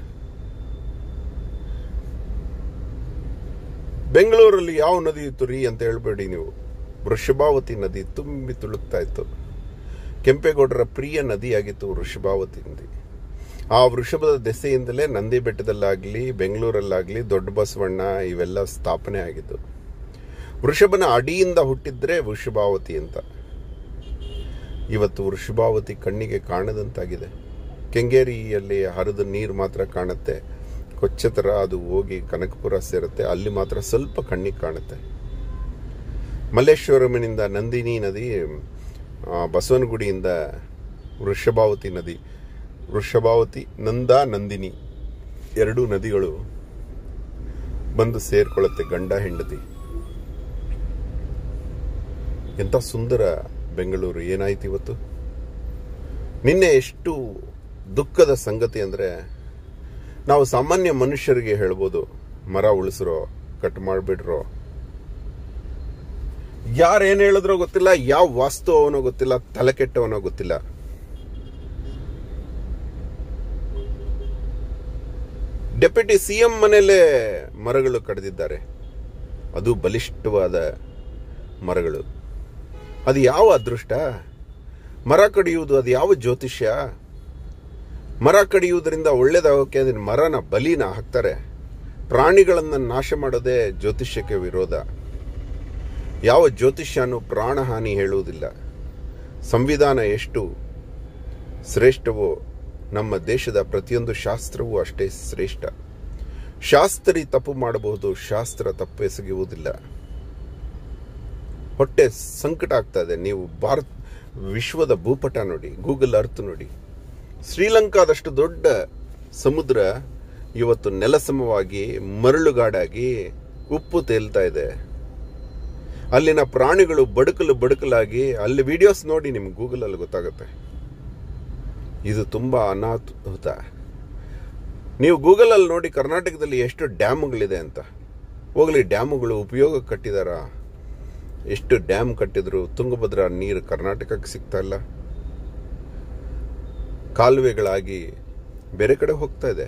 ಬೆಂಗಳೂರಲ್ಲಿ ಯಾವ ನದಿ ಇತ್ತು ರೀ ಅಂತ ಹೇಳ್ಬೇಡಿ ನೀವು ವೃಷಭಾವತಿ ನದಿ ತುಂಬಿ ತುಳುಕ್ತಾ ಇತ್ತು ಕೆಂಪೇಗೌಡರ ಪ್ರಿಯ ನದಿಯಾಗಿತ್ತು ವೃಷಭಾವತಿ ನದಿ ಆ ವೃಷಭದ ದೆಸೆಯಿಂದಲೇ ನಂದಿ ಬೆಟ್ಟದಲ್ಲಾಗಲಿ ಬೆಂಗಳೂರಲ್ಲಾಗಲಿ ದೊಡ್ಡ ಬಸವಣ್ಣ ಇವೆಲ್ಲ ಸ್ಥಾಪನೆ ಆಗಿದ್ದು ವೃಷಭನ ಅಡಿಯಿಂದ ಹುಟ್ಟಿದ್ರೆ ವೃಷಭಾವತಿ ಅಂತ ಇವತ್ತು ವೃಷಭಾವತಿ ಕಣ್ಣಿಗೆ ಕಾಣದಂತಾಗಿದೆ ಕೆಂಗೇರಿಯಲ್ಲಿ ಹರಿದ ನೀರು ಮಾತ್ರ ಕಾಣುತ್ತೆ ಕೊಚ್ಚೆ ಥರ ಅದು ಹೋಗಿ ಕನಕಪುರ ಸೇರುತ್ತೆ ಅಲ್ಲಿ ಮಾತ್ರ ಸ್ವಲ್ಪ ಕಣ್ಣಿಗೆ ಕಾಣುತ್ತೆ ಮಲ್ಲೇಶ್ವರಮಿನಿಂದ ನಂದಿನಿ ನದಿ ಆ, ಬಸವನಗುಡಿಯಿಂದ ವೃಷಭಾವತಿ ನದಿ ವೃಷಭಾವತಿ ನಂದ ನಂದಿನಿ ಎರಡೂ ನದಿಗಳು ಬಂದು ಸೇರ್ಕೊಳ್ಳುತ್ತೆ ಗಂಡ ಹೆಂಡತಿ ಎಂಥ ಸುಂದರ ಬೆಂಗಳೂರು ಏನಾಯ್ತು ಇವತ್ತು ನಿನ್ನೆ ಎಷ್ಟು ದುಃಖದ ಸಂಗತಿ ಅಂದರೆ ನಾವು ಸಾಮಾನ್ಯ ಮನುಷ್ಯರಿಗೆ ಹೇಳ್ಬೋದು ಮರ ಉಳಿಸ್ರೋ ಕಟ್ ಮಾಡಿಬಿಡ್ರೋ ಯಾರೇನು ಹೇಳಿದ್ರೋ ಗೊತ್ತಿಲ್ಲ ಯಾವ ವಾಸ್ತು ಅವನೋ ಗೊತ್ತಿಲ್ಲ ತಲೆ ಕೆಟ್ಟವನೋ ಗೊತ್ತಿಲ್ಲ ಡೆಪ್ಯೂಟಿ ಸಿ ಎಂ ಮನೆಯಲ್ಲೇ ಮರಗಳು ಕಡಿದಿದ್ದಾರೆ ಅದು ಬಲಿಷ್ಠವಾದ ಮರಗಳು ಅದು ಯಾವ ಅದೃಷ್ಟ ಮರ ಕಡಿಯುವುದು ಅದು ಯಾವ ಜ್ಯೋತಿಷ್ಯ ಮರ ಕಡಿಯುವುದರಿಂದ ಒಳ್ಳೇದಾಗೋಕೆ ಅದನ್ನ ಮರನ ಬಲಿನ ಹಾಕ್ತಾರೆ ಪ್ರಾಣಿಗಳನ್ನು ನಾಶ ಮಾಡೋದೇ ಜ್ಯೋತಿಷ್ಯಕ್ಕೆ ವಿರೋಧ ಯಾವ ಜ್ಯೋತಿಷ್ಯನೂ ಪ್ರಾಣಹಾನಿ ಹೇಳುವುದಿಲ್ಲ ಸಂವಿಧಾನ ಎಷ್ಟು ಶ್ರೇಷ್ಠವೋ ನಮ್ಮ ದೇಶದ ಪ್ರತಿಯೊಂದು ಶಾಸ್ತ್ರವೂ ಅಷ್ಟೇ ಶ್ರೇಷ್ಠ ಶಾಸ್ತ್ರಿ ತಪ್ಪು ಮಾಡಬಹುದು ಶಾಸ್ತ್ರ ತಪ್ಪು ಎಸಗುವುದಿಲ್ಲ ಹೊಟ್ಟೆ ಸಂಕಟ ಆಗ್ತಾ ಇದೆ ನೀವು ಭಾರತ ವಿಶ್ವದ ಭೂಪಟ ನೋಡಿ ಗೂಗಲ್ ಅರ್ತ್ ನೋಡಿ ಶ್ರೀಲಂಕಾದಷ್ಟು ದೊಡ್ಡ ಸಮುದ್ರ ಇವತ್ತು ನೆಲಸಮವಾಗಿ ಮರಳುಗಾಡಾಗಿ ಉಪ್ಪು ತೇಲ್ತಾ ಇದೆ ಅಲ್ಲಿನ ಪ್ರಾಣಿಗಳು ಬಡುಕಲು ಬಡುಕಲಾಗಿ ಅಲ್ಲಿ ವಿಡಿಯೋಸ್ ನೋಡಿ ನಿಮ್ಗೆ ಗೂಗಲಲ್ಲಿ ಗೊತ್ತಾಗುತ್ತೆ ಇದು ತುಂಬ ಅನಾಹುತ ನೀವು ಗೂಗಲಲ್ಲಿ ನೋಡಿ ಕರ್ನಾಟಕದಲ್ಲಿ ಎಷ್ಟು ಡ್ಯಾಮ್ಗಳಿದೆ ಅಂತ ಹೋಗಲಿ ಡ್ಯಾಮುಗಳು ಉಪಯೋಗ ಕಟ್ಟಿದಾರ ಎಷ್ಟು ಡ್ಯಾಮ್ ಕಟ್ಟಿದ್ರು ತುಂಗಭದ್ರಾ ನೀರು ಕರ್ನಾಟಕಕ್ಕೆ ಸಿಗ್ತಾ ಇಲ್ಲ ಕಾಲುವೆಗಳಾಗಿ ಬೇರೆ ಕಡೆ ಹೋಗ್ತಾ ಇದೆ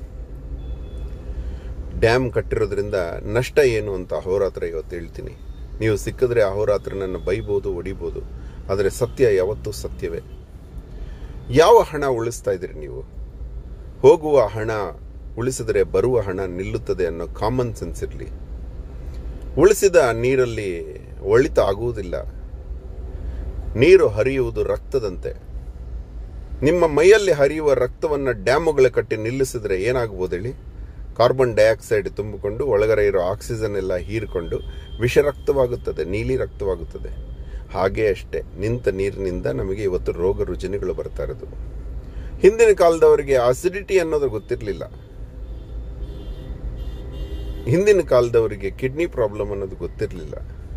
ಡ್ಯಾಮ್ ಕಟ್ಟಿರೋದ್ರಿಂದ ನಷ್ಟ ಏನು ಅಂತ ಅಹೋರಾತ್ರ ಇವತ್ತು ಹೇಳ್ತೀನಿ ನೀವು ಸಿಕ್ಕಿದ್ರೆ ಅಹೋರಾತ್ರನನ್ನು ಬೈಬೋದು ಹೊಡಿಬೋದು ಆದರೆ ಸತ್ಯ ಯಾವತ್ತೂ ಸತ್ಯವೇ ಯಾವ ಹಣ ಉಳಿಸ್ತಾ ಇದ್ದೀರಿ ನೀವು ಹೋಗುವ ಹಣ ಉಳಿಸಿದರೆ ಬರುವ ಹಣ ನಿಲ್ಲುತ್ತದೆ ಅನ್ನೋ ಕಾಮನ್ ಸೆನ್ಸ್ ಇರಲಿ ಉಳಿಸಿದ ನೀರಲ್ಲಿ ಒಳಿತ ಆಗುವುದಿಲ್ಲ ನೀರು ಹರಿಯುವುದು ರಕ್ತದಂತೆ ನಿಮ್ಮ ಮೈಯಲ್ಲಿ ಹರಿಯುವ ರಕ್ತವನ್ನು ಡ್ಯಾಮುಗಳ ಕಟ್ಟಿ ನಿಲ್ಲಿಸಿದ್ರೆ ಏನಾಗ್ಬೋದು ಹೇಳಿ ಕಾರ್ಬನ್ ಡೈಆಕ್ಸೈಡ್ ತುಂಬಿಕೊಂಡು ಒಳಗಡೆ ಇರೋ ಆಕ್ಸಿಜನ್ ಎಲ್ಲ ಹೀರಿಕೊಂಡು ವಿಷರಕ್ತವಾಗುತ್ತದೆ ನೀಲಿ ರಕ್ತವಾಗುತ್ತದೆ ಹಾಗೆ ಅಷ್ಟೇ ನಿಂತ ನೀರಿನಿಂದ ನಮಗೆ ಇವತ್ತು ರೋಗ ರುಜಿನಗಳು ಬರ್ತಾ ಇರೋದು ಹಿಂದಿನ ಕಾಲದವರಿಗೆ ಅಸಿಡಿಟಿ ಅನ್ನೋದು ಗೊತ್ತಿರಲಿಲ್ಲ ಹಿಂದಿನ ಕಾಲದವರಿಗೆ ಕಿಡ್ನಿ ಪ್ರಾಬ್ಲಮ್ ಅನ್ನೋದು ಗೊತ್ತಿರಲಿಲ್ಲ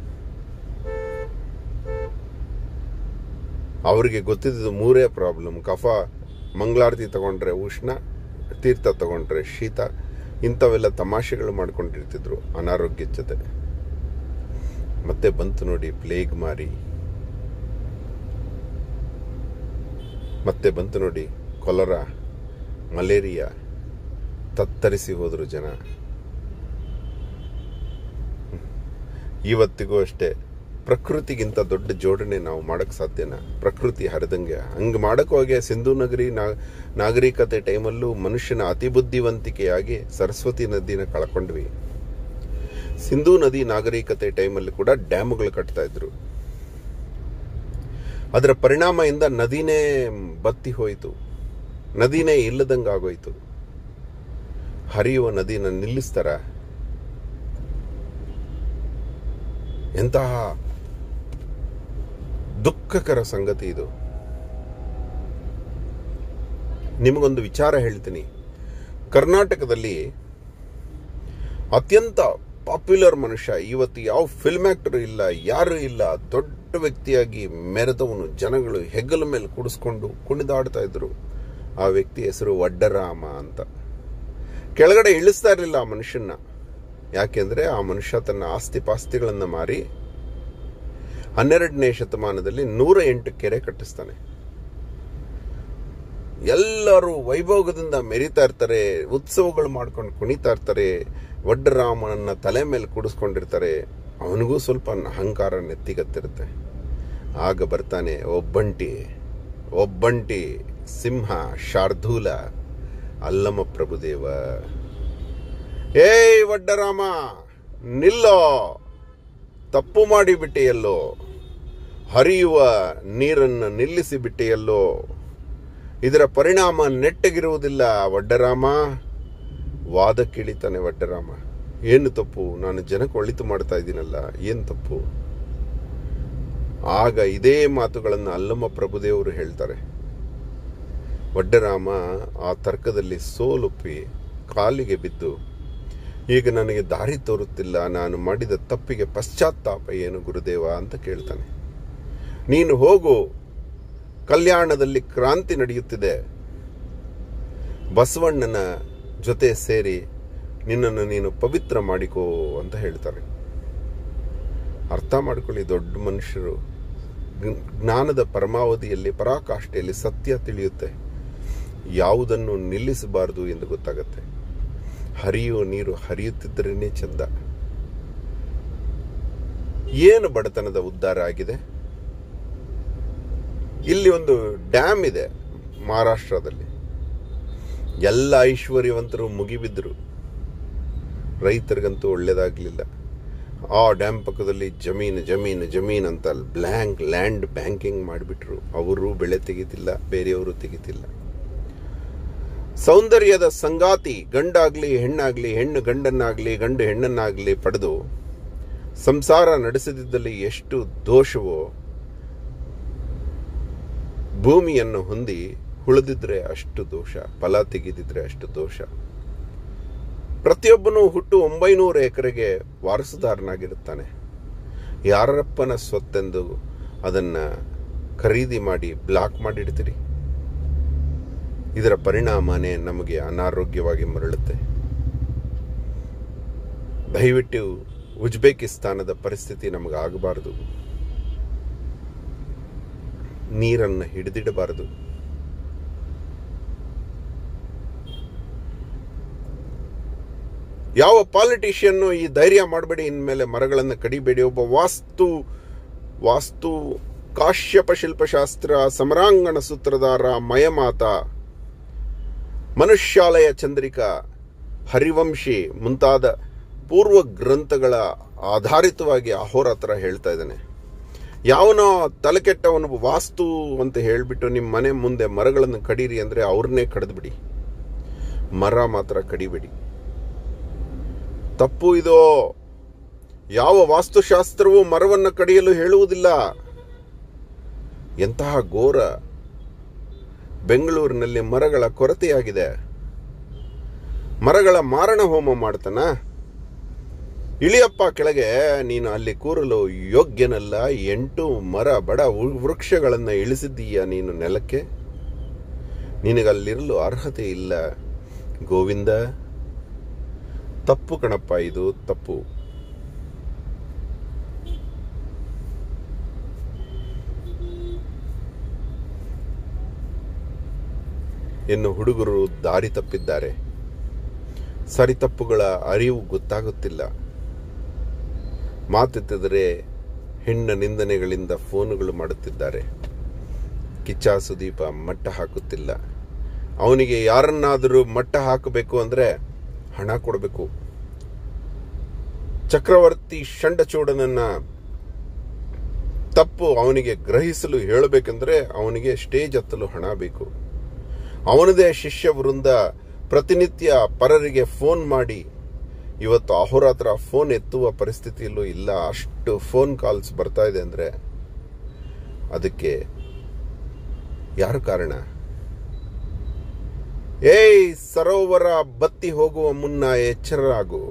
ಅವರಿಗೆ ಗೊತ್ತಿದ್ದು ಮೂರೇ ಪ್ರಾಬ್ಲಮ್ ಕಫ ಮಂಗಳಾರತಿ ತಗೊಂಡ್ರೆ ಉಷ್ಣ ತೀರ್ಥ ತಗೊಂಡ್ರೆ ಶೀತ ಇಂಥವೆಲ್ಲ ತಮಾಷೆಗಳು ಮಾಡ್ಕೊಂಡಿರ್ತಿದ್ರು ಅನಾರೋಗ್ಯದ ಜೊತೆ ಮತ್ತೆ ಬಂತು ನೋಡಿ ಪ್ಲೇಗ್ ಮಾರಿ ಮತ್ತೆ ಬಂತು ನೋಡಿ ಕೊಲರಾ ಮಲೇರಿಯಾ ತತ್ತರಿಸಿ ಹೋದರು ಜನ ಇವತ್ತಿಗೂ ಅಷ್ಟೇ ಪ್ರಕೃತಿಗಿಂತ ದೊಡ್ಡ ಜೋಡಣೆ ನಾವು ಮಾಡಕ್ ಸಾಧ್ಯನಾ ಪ್ರಕೃತಿ ಹರಿದಂಗೆ ಹಂಗೆ ಮಾಡಕ್ ಹೋಗಿ ಸಿಂಧು ನಗರಿ ನಾ- ನಾಗರಿಕತೆ ಟೈಮಲ್ಲೂ ಮನುಷ್ಯನ ಅತಿ ಬುದ್ಧಿವಂತಿಕೆಯಾಗಿ ಸರಸ್ವತಿ ನದಿನ ಕಳ್ಕೊಂಡ್ವಿ ಸಿಂಧೂ ನದಿ ನಾಗರಿಕತೆ ಟೈಮಲ್ಲಿ ಕೂಡ ಡ್ಯಾಮ್ಗಳು ಕಟ್ತಾ ಇದ್ರು ಅದರ ಪರಿಣಾಮದಿಂದ ನದಿನೇ ಬತ್ತಿ ಹೋಯಿತು ನದಿನೇ ಇಲ್ಲದಂಗೆ ಆಗೋಯ್ತು ಹರಿಯುವ ನದಿನ ನಿಲ್ಲಿಸ್ತಾರ ಎಂತಹ ದುಃಖಕರ ಸಂಗತಿ ಇದು ನಿಮಗೊಂದು ವಿಚಾರ ಹೇಳ್ತೀನಿ ಕರ್ನಾಟಕದಲ್ಲಿ ಅತ್ಯಂತ ಪಾಪ್ಯುಲರ್ ಮನುಷ್ಯ ಇವತ್ತು ಯಾವ ಫಿಲ್ಮ್ ಆಕ್ಟರ್ ಇಲ್ಲ ಯಾರು ಇಲ್ಲ ದೊಡ್ಡ ವ್ಯಕ್ತಿಯಾಗಿ ಮೆರೆದವನು ಜನಗಳು ಹೆಗಲ ಮೇಲೆ ಕೂಡಿಸ್ಕೊಂಡು ಕುಣಿದಾಡ್ತಾ ಇದ್ರು ಆ ವ್ಯಕ್ತಿ ಹೆಸರು ವಡ್ಡರಾಮ ಅಂತ ಕೆಳಗಡೆ ಇಳಿಸ್ತಾ ಇರಲಿಲ್ಲ ಆ ಮನುಷ್ಯನ ಯಾಕೆಂದ್ರೆ ಆ ಮನುಷ್ಯ ತನ್ನ ಆಸ್ತಿ ಪಾಸ್ತಿಗಳನ್ನು ಮಾರಿ ಹನ್ನೆರಡನೇ ಶತಮಾನದಲ್ಲಿ ನೂರ ಎಂಟು ಕೆರೆ ಕಟ್ಟಿಸ್ತಾನೆ ಎಲ್ಲರೂ ವೈಭೋಗದಿಂದ ಮೆರಿತಾ ಇರ್ತಾರೆ ಉತ್ಸವಗಳು ಮಾಡ್ಕೊಂಡು ಕುಣಿತಾ ಇರ್ತಾರೆ ವಡ್ಡರಾಮನನ್ನ ತಲೆ ಮೇಲೆ ಕೂಡಿಸ್ಕೊಂಡಿರ್ತಾರೆ ಅವನಿಗೂ ಸ್ವಲ್ಪ ಅಹಂಕಾರ ನೆತ್ತಿಗತ್ತಿರುತ್ತೆ ಆಗ ಬರ್ತಾನೆ ಒಬ್ಬಂಟಿ ಒಬ್ಬಂಟಿ ಸಿಂಹ ಶಾರ್ದೂಲ ಅಲ್ಲಮ ಪ್ರಭುದೇವ ಏಯ್ ವಡ್ಡರಾಮ ನಿಲ್ಲೋ ತಪ್ಪು ಮಾಡಿಬಿಟ್ಟೆಯಲ್ಲೋ ಹರಿಯುವ ನೀರನ್ನು ನಿಲ್ಲಿಸಿ ಬಿಟ್ಟೆಯಲ್ಲೋ ಇದರ ಪರಿಣಾಮ ನೆಟ್ಟಗಿರುವುದಿಲ್ಲ ವಡ್ಡರಾಮ ವಾದಕ್ಕಿಳಿತಾನೆ ವಡ್ಡರಾಮ ಏನು ತಪ್ಪು ನಾನು ಜನಕ್ಕೆ ಒಳಿತು ಮಾಡ್ತಾ ಇದ್ದೀನಲ್ಲ ಏನು ತಪ್ಪು ಆಗ ಇದೇ ಮಾತುಗಳನ್ನು ಅಲ್ಲಮ್ಮ ಪ್ರಭುದೇವರು ಹೇಳ್ತಾರೆ ವಡ್ಡರಾಮ ಆ ತರ್ಕದಲ್ಲಿ ಸೋಲುಪ್ಪಿ ಕಾಲಿಗೆ ಬಿದ್ದು ಈಗ ನನಗೆ ದಾರಿ ತೋರುತ್ತಿಲ್ಲ ನಾನು ಮಾಡಿದ ತಪ್ಪಿಗೆ ಪಶ್ಚಾತ್ತಾಪ ಏನು ಗುರುದೇವ ಅಂತ ಕೇಳ್ತಾನೆ ನೀನು ಹೋಗು ಕಲ್ಯಾಣದಲ್ಲಿ ಕ್ರಾಂತಿ ನಡೆಯುತ್ತಿದೆ ಬಸವಣ್ಣನ ಜೊತೆ ಸೇರಿ ನಿನ್ನನ್ನು ನೀನು ಪವಿತ್ರ ಮಾಡಿಕೋ ಅಂತ ಹೇಳ್ತಾರೆ ಅರ್ಥ ಮಾಡ್ಕೊಳ್ಳಿ ದೊಡ್ಡ ಮನುಷ್ಯರು ಜ್ಞ- ಜ್ಞಾನದ ಪರಮಾವಧಿಯಲ್ಲಿ ಪರಾಕಾಷ್ಠೆಯಲ್ಲಿ ಸತ್ಯ ತಿಳಿಯುತ್ತೆ ಯಾವುದನ್ನು ನಿಲ್ಲಿಸಬಾರದು ಎಂದು ಗೊತ್ತಾಗತ್ತೆ ಹರಿಯುವ ನೀರು ಹರಿಯುತ್ತಿದ್ದರೇನೆ ಚಂದ ಏನು ಬಡತನದ ಉದ್ಧಾರ ಆಗಿದೆ ಇಲ್ಲಿ ಒಂದು ಡ್ಯಾಮ್ ಇದೆ ಮಹಾರಾಷ್ಟ್ರದಲ್ಲಿ ಎಲ್ಲ ಐಶ್ವರ್ಯವಂತರು ಮುಗಿಬಿದ್ರು ರೈತರಿಗಂತೂ ಒಳ್ಳೇದಾಗ್ಲಿಲ್ಲ ಆ ಡ್ಯಾಮ್ ಪಕ್ಕದಲ್ಲಿ ಜಮೀನು ಜಮೀನು ಜಮೀನು ಅಂತ ಬ್ಲ್ಯಾಂಕ್ ಲ್ಯಾಂಡ್ ಬ್ಯಾಂಕಿಂಗ್ ಮಾಡಿಬಿಟ್ರು ಅವರು ಬೆಳೆ ತೆಗಿತಿಲ್ಲ ಬೇರೆಯವರು ತೆಗಿತಿಲ್ಲ ಸೌಂದರ್ಯದ ಸಂಗಾತಿ ಗಂಡಾಗ್ಲಿ ಹೆಣ್ಣಾಗ್ಲಿ ಹೆಣ್ಣು ಗಂಡನ್ನಾಗ್ಲಿ ಗಂಡು ಹೆಣ್ಣನ್ನಾಗ್ಲಿ ಪಡೆದು ಸಂಸಾರ ನಡೆಸದಿದ್ದಲ್ಲಿ ಎಷ್ಟು ದೋಷವೋ ಭೂಮಿಯನ್ನು ಹೊಂದಿ ಉಳಿದಿದ್ರೆ ಅಷ್ಟು ದೋಷ ಫಲ ತೆಗೆದಿದ್ರೆ ಅಷ್ಟು ದೋಷ ಪ್ರತಿಯೊಬ್ಬನು ಹುಟ್ಟು ಒಂಬೈನೂರು ಎಕರೆಗೆ ವಾರಸುದಾರನಾಗಿರುತ್ತಾನೆ ಯಾರಪ್ಪನ ಸ್ವತ್ತೆಂದು ಅದನ್ನ ಖರೀದಿ ಮಾಡಿ ಬ್ಲಾಕ್ ಮಾಡಿಡ್ತೀರಿ ಇದರ ಪರಿಣಾಮನೇ ನಮಗೆ ಅನಾರೋಗ್ಯವಾಗಿ ಮರಳುತ್ತೆ ದಯವಿಟ್ಟು ಉಜ್ಬೇಕಿಸ್ತಾನದ ಪರಿಸ್ಥಿತಿ ನಮಗೆ ಆಗಬಾರದು ನೀರನ್ನು ಹಿಡಿದಿಡಬಾರದು ಯಾವ ಪಾಲಿಟಿಷಿಯನ್ನು ಈ ಧೈರ್ಯ ಮಾಡಬೇಡಿ ಇನ್ಮೇಲೆ ಮರಗಳನ್ನು ಕಡಿಬೇಡಿ ಒಬ್ಬ ವಾಸ್ತು ವಾಸ್ತು ಕಾಶ್ಯಪ ಶಿಲ್ಪಶಾಸ್ತ್ರ ಸಮರಾಂಗಣ ಸೂತ್ರಧಾರ ಮಯಮಾತ ಮನುಷ್ಯಾಲಯ ಚಂದ್ರಿಕಾ ಹರಿವಂಶಿ ಮುಂತಾದ ಪೂರ್ವ ಗ್ರಂಥಗಳ ಆಧಾರಿತವಾಗಿ ಅಹೋರಾತ್ರ ಹೇಳ್ತಾ ಇದ್ದಾನೆ ಯಾವನೋ ತಲೆಕೆಟ್ಟವನು ವಾಸ್ತು ಅಂತ ಹೇಳಿಬಿಟ್ಟು ನಿಮ್ಮ ಮನೆ ಮುಂದೆ ಮರಗಳನ್ನು ಕಡೀರಿ ಅಂದರೆ ಅವ್ರನ್ನೇ ಕಡಿದ್ಬಿಡಿ ಮರ ಮಾತ್ರ ಕಡಿಬೇಡಿ ತಪ್ಪು ಇದು ಯಾವ ವಾಸ್ತುಶಾಸ್ತ್ರವೂ ಮರವನ್ನು ಕಡಿಯಲು ಹೇಳುವುದಿಲ್ಲ ಎಂತಹ ಘೋರ ಬೆಂಗಳೂರಿನಲ್ಲಿ ಮರಗಳ ಕೊರತೆಯಾಗಿದೆ ಮರಗಳ ಮಾರಣ ಹೋಮ ಮಾಡ್ತಾನ ಇಳಿಯಪ್ಪ ಕೆಳಗೆ ನೀನು ಅಲ್ಲಿ ಕೂರಲು ಯೋಗ್ಯನಲ್ಲ ಎಂಟು ಮರ ಬಡ ವೃ- ವೃಕ್ಷಗಳನ್ನ ಇಳಿಸಿದ್ದೀಯ ನೀನು ನೆಲಕ್ಕೆ ನಿನಗಲ್ಲಿರಲು ಅರ್ಹತೆ ಇಲ್ಲ ಗೋವಿಂದ ತಪ್ಪು ಕಣಪ್ಪ ಇದು ತಪ್ಪು ಇನ್ನು ಹುಡುಗರು ದಾರಿ ತಪ್ಪಿದ್ದಾರೆ ಸರಿ ತಪ್ಪುಗಳ ಅರಿವು ಗೊತ್ತಾಗುತ್ತಿಲ್ಲ ಮಾತೆತ್ತಿದರೆ ಹೆಣ್ಣ ನಿಂದನೆಗಳಿಂದ ಫೋನುಗಳು ಮಾಡುತ್ತಿದ್ದಾರೆ ಕಿಚ್ಚ ಸುದೀಪ ಮಟ್ಟ ಹಾಕುತ್ತಿಲ್ಲ ಅವನಿಗೆ ಯಾರನ್ನಾದರೂ ಮಟ್ಟ ಹಾಕಬೇಕು ಅಂದ್ರೆ ಹಣ ಕೊಡಬೇಕು ಚಕ್ರವರ್ತಿ ಷಂಡಚೂಡನನ್ನ ತಪ್ಪು ಅವನಿಗೆ ಗ್ರಹಿಸಲು ಹೇಳಬೇಕೆಂದ್ರೆ ಅವನಿಗೆ ಸ್ಟೇಜ್ ಹತ್ತಲು ಹಣ ಬೇಕು ಅವನದೇ ಶಿಷ್ಯ ವೃಂದ ಪ್ರತಿನಿತ್ಯ ಪರರಿಗೆ ಫೋನ್ ಮಾಡಿ ಇವತ್ತು ಅಹೋರಾತ್ರ ಫೋನ್ ಎತ್ತುವ ಪರಿಸ್ಥಿತಿಯಲ್ಲೂ ಇಲ್ಲ ಅಷ್ಟು ಫೋನ್ ಕಾಲ್ಸ್ ಬರ್ತಾ ಇದೆ ಅಂದ್ರೆ ಅದಕ್ಕೆ ಯಾರು ಕಾರಣ ಏಯ್ ಸರೋವರ ಬತ್ತಿ ಹೋಗುವ ಮುನ್ನ ಎಚ್ಚರರಾಗು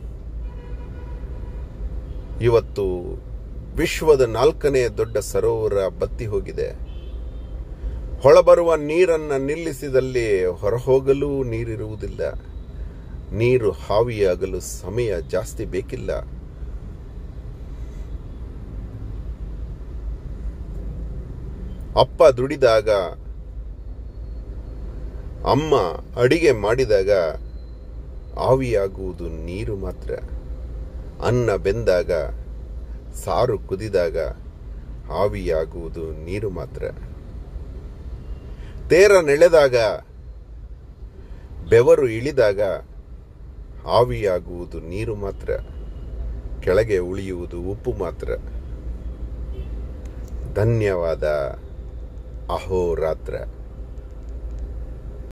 ಇವತ್ತು ವಿಶ್ವದ ನಾಲ್ಕನೇ ದೊಡ್ಡ ಸರೋವರ ಬತ್ತಿ ಹೋಗಿದೆ ಹೊಳಬರುವ ನೀರನ್ನ ನಿಲ್ಲಿಸಿದಲ್ಲಿ ಹೊರಹೋಗಲು ನೀರಿರುವುದಿಲ್ಲ ನೀರು ಹಾವಿಯಾಗಲು ಸಮಯ ಜಾಸ್ತಿ ಬೇಕಿಲ್ಲ ಅಪ್ಪ ದುಡಿದಾಗ ಅಮ್ಮ ಅಡಿಗೆ ಮಾಡಿದಾಗ ಆವಿಯಾಗುವುದು ನೀರು ಮಾತ್ರ ಅನ್ನ ಬೆಂದಾಗ ಸಾರು ಕುದಿದಾಗ ಆವಿಯಾಗುವುದು ನೀರು ಮಾತ್ರ ತೇರ ನೆಳೆದಾಗ ಬೆವರು ಇಳಿದಾಗ ಆವಿಯಾಗುವುದು ನೀರು ಮಾತ್ರ ಕೆಳಗೆ ಉಳಿಯುವುದು ಉಪ್ಪು ಮಾತ್ರ ಧನ್ಯವಾದ ಅಹೋರಾತ್ರ